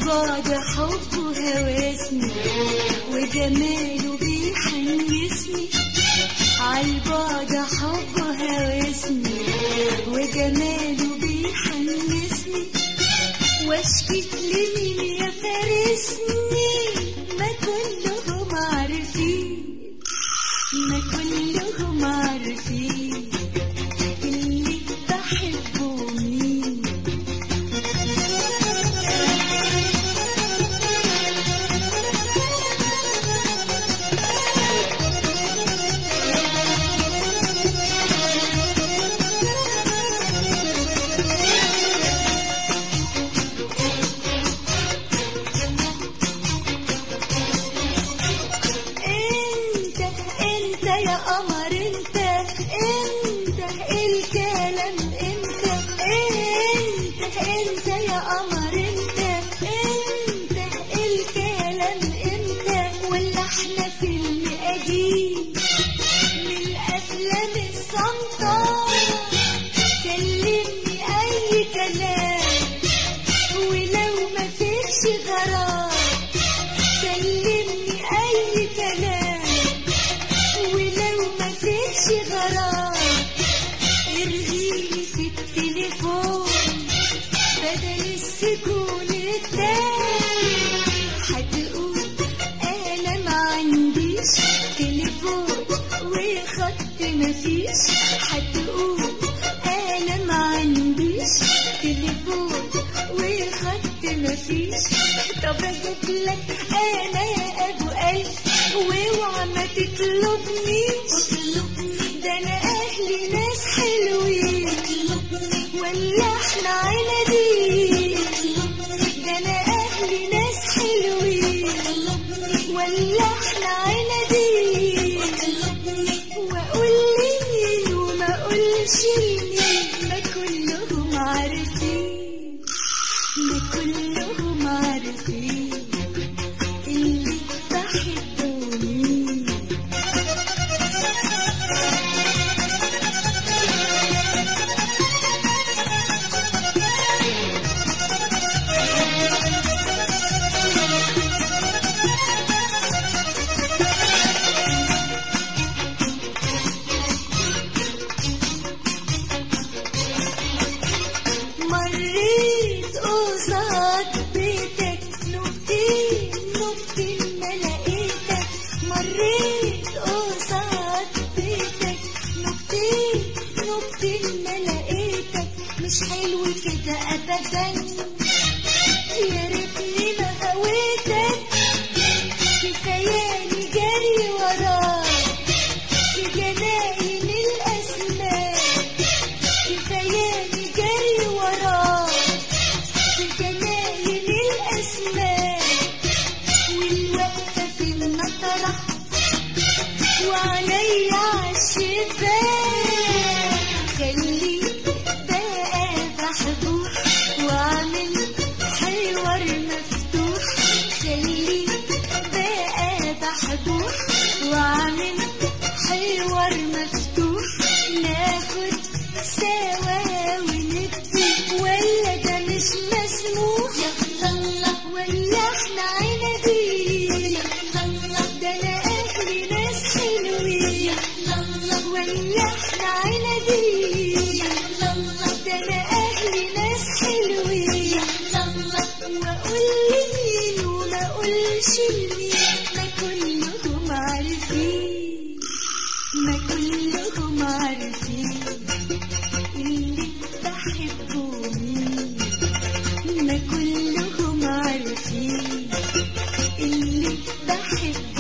عالبعد حبه هواسني وجماله بيحنسني عالبعد حبه هواسني وجماله بيحنسني واشكي لمين يا فارسني ما كلهم عارفين ما كلهم عارفين اللي بحبه مين انت انت يا قمر انت انت الكلام انت انت انت يا قمر انت انت الكلام انت ولا احنا فيلم قديم من افلام الصمتة كلمني اي كلام ولو ما فيكش غرام كلمني اي كلام ولو ما فيكش غرام ارغيلي في التليفون بدل السكون التاني هتقول انا ما عنديش تليفون وخط مفيش هتقول انا ما عنديش تليفون وخط مفيش طب اجيب لك انا يا ابو الف واوعى ما تطلبنيش ده انا اهلي ناس حلوين ولا احنا عنادين ده انا اهلي ناس حلوين ولا احنا عنادين واقول لمين وما اقولش لمين ما كلهم عارفين ما كلهم عارفين اللي بحبه مين مريت قصاد بيتك نبتين نبتين ما لقيتك مريت قصاد بيتك نبتين نبتين ما لقيتك مش حلو كده ابدا يا ريتني ما هويتك كفاياني جري وراك في جناين الاسماء كفاياني جري وراك في جناين الأسماء والوقفة في المطرح وعليا عالشباك خليك بقى بحبوح واعمل حوار مفتوح خليك بقى بحبوح واعمل حوار مفتوح ناخد سوا ونبكي ولا ده مش مسموح ولا احنا عنادين ده انا اهلي ناس حلوين ولا احنا عنادين ده انا اهلي ناس حلوين واقول لمين وما اقولش لمين ما كلهم عارفين ما كلهم عارفين اللي بحبه مين ما كلهم عارفين اللي بحبه